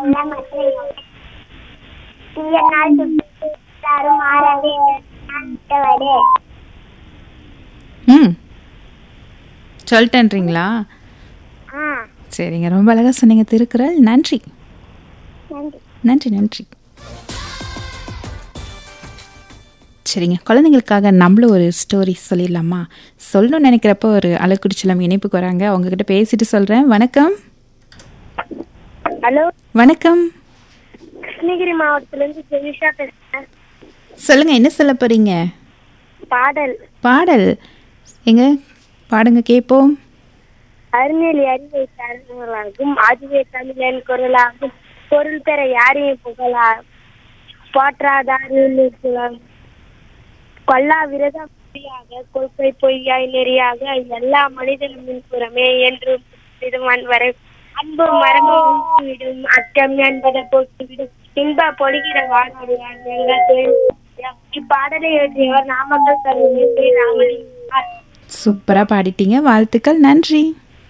அல்ல மற்ற தீயனால் சுட்டாரும் மாறாதே நான் விட்டவரே ம் சொல்லிட்டேன்றீங்களா ஆ சரிங்க ரொம்ப அழகாக சொன்னீங்க திருக்குறள் நன்றி நன்றி நன்றி நன்றி சரிங்க குழந்தைங்களுக்காக நம்மளும் ஒரு ஸ்டோரி சொல்லிடலாமா சொல்லணும்னு நினைக்கிறப்போ ஒரு அழகுடிச்சலம் இணைப்புக்கு வராங்க அவங்கக்கிட்ட பேசிட்டு சொல்கிறேன் வணக்கம் ஹலோ வணக்கம் கிருஷ்ணகிரி மாவட்டத்திலிருந்து ஜெனிஷா பேசுறேன் சொல்லுங்கள் என்ன சொல்ல போகிறீங்க பாடல் பாடல் எங்க பாடுங்க கேட்போம் அருநெறி அறிவை தருவதாகும் அதுவே தமிழன் குரலாகும் பொருள் பெற யாரையும் புகழா போற்றாதார் கொல்லா விரதம் பொய்யாக கொள்கை பொய்யாய் நெறியாக எல்லா மனிதனும் முன்புறமே என்று விடுவான் வரை அன்பு மரமும் விடும் அச்சம் என்பதை போட்டுவிடும் இன்ப பொழிகிற வாழ்வாடுவான் எங்கள் தொழில் இப்பாடலை எழுதியவர் நாமக்கல் கல்வி ராமலிங்கம் சூப்பராக பாடிட்டீங்க வாழ்த்துக்கள் நன்றி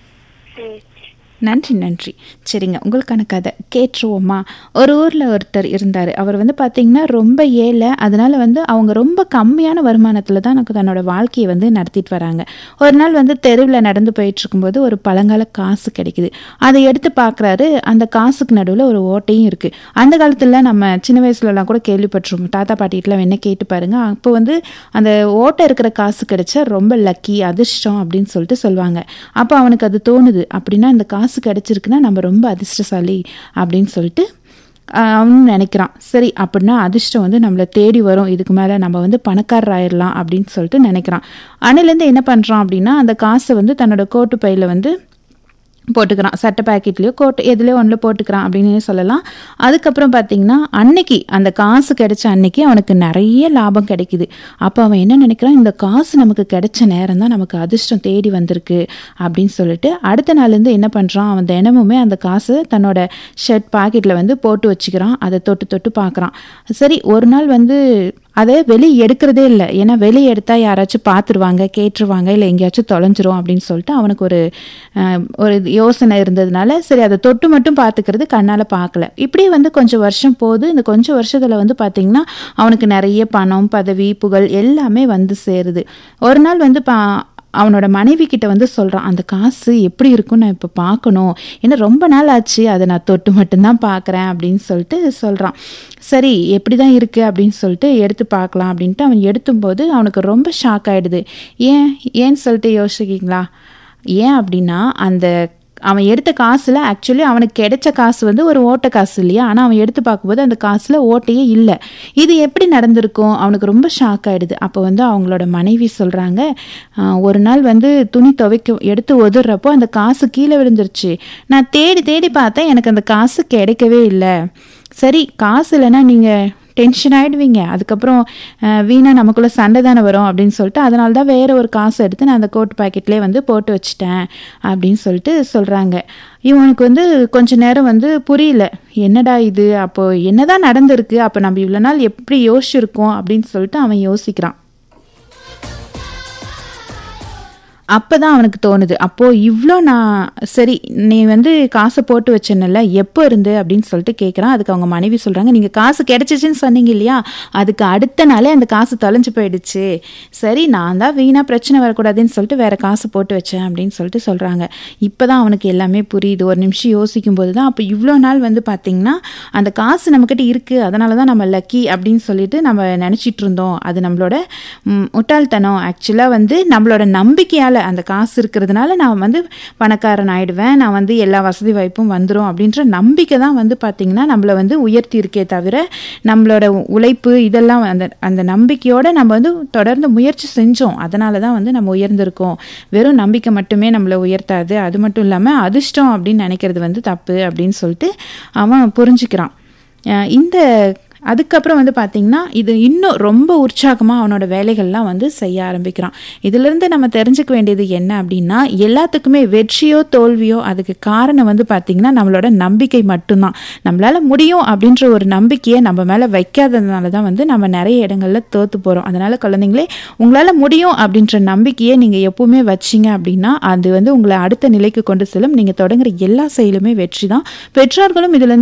ம். நன்றி நன்றி சரிங்க உங்களுக்கான கதை கேட்டுருவோமா ஒரு ஊரில் ஒருத்தர் இருந்தார் அவர் வந்து பார்த்திங்கன்னா ரொம்ப ஏழை அதனால் வந்து அவங்க ரொம்ப கம்மியான வருமானத்தில் தான் எனக்கு தன்னோட வாழ்க்கையை வந்து நடத்திட்டு வராங்க ஒரு நாள் வந்து தெருவில் நடந்து போயிட்டு இருக்கும்போது ஒரு பழங்கால காசு கிடைக்குது அதை எடுத்து பார்க்குறாரு அந்த காசுக்கு நடுவில் ஒரு ஓட்டையும் இருக்குது அந்த காலத்தில் நம்ம சின்ன வயசுலலாம் கூட கேள்விப்பட்டிருப்போம் தாத்தா பாட்டிகிட்டலாம் என்ன கேட்டு பாருங்க அப்போ வந்து அந்த ஓட்டை இருக்கிற காசு கிடைச்சா ரொம்ப லக்கி அதிர்ஷ்டம் அப்படின்னு சொல்லிட்டு சொல்லுவாங்க அப்போ அவனுக்கு அது தோணுது அப்படின்னா இந்த காசு கிடைச்சிருக்குன்னா நம்ம ரொம்ப அதிர்ஷ்டசாலி அப்படின்னு சொல்லிட்டு ஆஹ், அவனும் நினைக்கிறான் சரி அப்படின்னா அதிர்ஷ்டம் வந்து நம்மளை தேடி வரும் இதுக்கு மேலே நம்ம வந்து பணக்காரர் ஆயிடலாம் அப்படின்னு சொல்லிட்டு நினைக்கிறான் அன்னிலேருந்து என்ன பண்ணுறான் அப்படின்னா அந்த காசை வந்து தன்னோட கோட்டு பையில் வந்து போட்டுக்கிறான் சட்டை பேக்கெட்லேயோ கோட் எதுலேயோ ஒன்றில் போட்டுக்கிறான் அப்படின்னு சொல்லலாம் அதுக்கப்புறம் பார்த்தீங்கன்னா அன்னைக்கு அந்த காசு கிடைச்ச அன்னைக்கு அவனுக்கு நிறைய லாபம் கிடைக்குது அப்போ அவன் என்ன நினைக்கிறான் இந்த காசு நமக்கு கிடைச்ச நேரம் தான் நமக்கு அதிர்ஷ்டம் தேடி வந்திருக்கு அப்படின்னு சொல்லிட்டு அடுத்த நாள்லேருந்து என்ன பண்ணுறான் அவன் தினமுமே அந்த காசு தன்னோட ஷர்ட் பாக்கெட்டில் வந்து போட்டு வச்சுக்கிறான் அதை தொட்டு தொட்டு பார்க்குறான் சரி ஒரு நாள் வந்து அதை வெளியே எடுக்கிறதே இல்லை ஏன்னா வெளியே எடுத்தால் யாராச்சும் பார்த்துருவாங்க கேட்டுருவாங்க இல்லை எங்கேயாச்சும் தொலைஞ்சிரும் அப்படின்னு சொல்லிட்டு அவனுக்கு ஒரு அஹ், ஒரு யோசனை இருந்ததுனால சரி அதை தொட்டு மட்டும் பார்த்துக்கிறது கண்ணால் பார்க்கல இப்படியே வந்து கொஞ்சம் வருஷம் போகுது இந்த கொஞ்சம் வருஷத்தில் வந்து பார்த்திங்கன்னா அவனுக்கு நிறைய பணம் பதவி புகழ் எல்லாமே வந்து சேருது ஒரு நாள் வந்து பா அவனோட மனைவி கிட்ட வந்து சொல்கிறான் அந்த காசு எப்படி இருக்கும்னு நான் இப்போ பார்க்கணும் ஏன்னா ரொம்ப நாள் ஆச்சு அதை நான் தொட்டு மட்டும்தான் பார்க்குறேன் அப்படின்னு சொல்லிட்டு சொல்கிறான் சரி எப்படி தான் இருக்குது அப்படின்னு சொல்லிட்டு எடுத்து பார்க்கலாம் அப்படின்ட்டு அவன் எடுத்தும்போது அவனுக்கு ரொம்ப ஷாக் ஆகிடுது ஏன் ஏன்னு சொல்லிட்டு யோசிக்கிங்களா ஏன் அப்படின்னா அந்த அவன் எடுத்த காசில் ஆக்சுவலி அவனுக்கு கிடைச்ச காசு வந்து ஒரு ஓட்ட காசு இல்லையா ஆனால் அவன் எடுத்து பார்க்கும்போது அந்த காசில் ஓட்டையே இல்லை இது எப்படி நடந்திருக்கும் அவனுக்கு ரொம்ப ஷாக் ஆயிடுது அப்போ வந்து அவங்களோட மனைவி சொல்கிறாங்க ஒரு நாள் வந்து துணி துவைக்க எடுத்து ஒதுறப்போ அந்த காசு கீழே விழுந்துருச்சு நான் தேடி தேடி பார்த்தேன் எனக்கு அந்த காசு கிடைக்கவே இல்லை சரி காசு இல்லைன்னா நீங்கள் டென்ஷன் ஆகிடுவீங்க அதுக்கப்புறம் அஹ், வீணா நமக்குள்ளே சண்டை தானே வரும் அப்படின்னு சொல்லிட்டு அதனால தான் வேற ஒரு காசு எடுத்து நான் அந்த கோட் பாக்கெட்லேயே வந்து போட்டு வச்சிட்டேன் அப்படின்னு சொல்லிட்டு சொல்கிறாங்க இவனுக்கு வந்து கொஞ்ச நேரம் வந்து புரியல என்னடா இது அப்போ என்னதான் நடந்திருக்கு அப்போ நம்ம இவ்வளோ நாள் எப்படி யோசிச்சிருக்கோம் அப்படின்னு சொல்லிட்டு அவன் யோசிக்கிறான் அப்போ தான் அவனுக்கு தோணுது அப்போது இவ்வளோ நான் சரி நீ வந்து காசை போட்டு வச்சேன்னல எப்போ இருந்து அப்படின்னு சொல்லிட்டு கேட்குறான் அதுக்கு அவங்க மனைவி சொல்கிறாங்க நீங்கள் காசு கிடைச்சிச்சின்னு சொன்னீங்க இல்லையா அதுக்கு அடுத்த நாளே அந்த காசு தொலைஞ்சு போயிடுச்சு சரி நான் தான் வீணாக பிரச்சனை வரக்கூடாதுன்னு சொல்லிட்டு வேற காசு போட்டு வச்சேன் அப்படின்னு சொல்லிட்டு சொல்கிறாங்க இப்போ தான் அவனுக்கு எல்லாமே புரியுது ஒரு நிமிஷம் யோசிக்கும் போது தான் அப்போ இவ்வளோ நாள் வந்து பார்த்திங்கன்னா அந்த காசு நம்மக்கிட்ட இருக்குது அதனால தான் நம்ம லக்கி அப்படின்னு சொல்லிட்டு நம்ம நினச்சிட்டு இருந்தோம் அது நம்மளோட ம், முட்டாள்தனம் ஆக்சுவலாக வந்து நம்மளோட நம்பிக்கையால் அந்த காசு இருக்கிறதுனால நான் வந்து பணக்காரன் ஆயிடுவேன் நான் வந்து எல்லா வசதி வாய்ப்பும் வந்துடும் அப்படின்ற நம்பிக்கை தான் வந்து பார்த்திங்கன்னா நம்மளை வந்து உயர்த்தி இருக்கே தவிர நம்மளோட உழைப்பு இதெல்லாம் அந்த அந்த நம்பிக்கையோட நம்ம வந்து தொடர்ந்து முயற்சி செஞ்சோம் அதனால தான் வந்து நம்ம உயர்ந்திருக்கோம் வெறும் நம்பிக்கை மட்டுமே நம்மளை உயர்த்தாது அது மட்டும் இல்லாமல் அதிர்ஷ்டம் அப்படின்னு நினைக்கிறது வந்து தப்பு அப்படின்னு சொல்லிட்டு அவன் புரிஞ்சுக்கிறான் அஹ் இந்த அதுக்கப்புறம் வந்து பார்த்திங்கன்னா இது இன்னும் ரொம்ப உற்சாகமாக அவனோட வேலைகள்லாம் வந்து செய்ய ஆரம்பிக்கிறான் இதிலிருந்து நம்ம தெரிஞ்சுக்க வேண்டியது என்ன அப்படின்னா எல்லாத்துக்குமே வெற்றியோ தோல்வியோ அதுக்கு காரணம் வந்து பார்த்திங்கன்னா நம்மளோட நம்பிக்கை மட்டும்தான் நம்மளால் முடியும் அப்படின்ற ஒரு நம்பிக்கையை நம்ம மேலே வைக்காததுனால தான் வந்து நம்ம நிறைய இடங்களில் தோற்று போகிறோம் அதனால் குழந்தைங்களே உங்களால் முடியும் அப்படின்ற நம்பிக்கையை நீங்கள் எப்பவுமே வச்சிங்க அப்படின்னா அது வந்து உங்களை அடுத்த நிலைக்கு கொண்டு செல்லும் நீங்கள் தொடங்குற எல்லா செயலுமே வெற்றி தான் பெற்றோர்களும் இதுல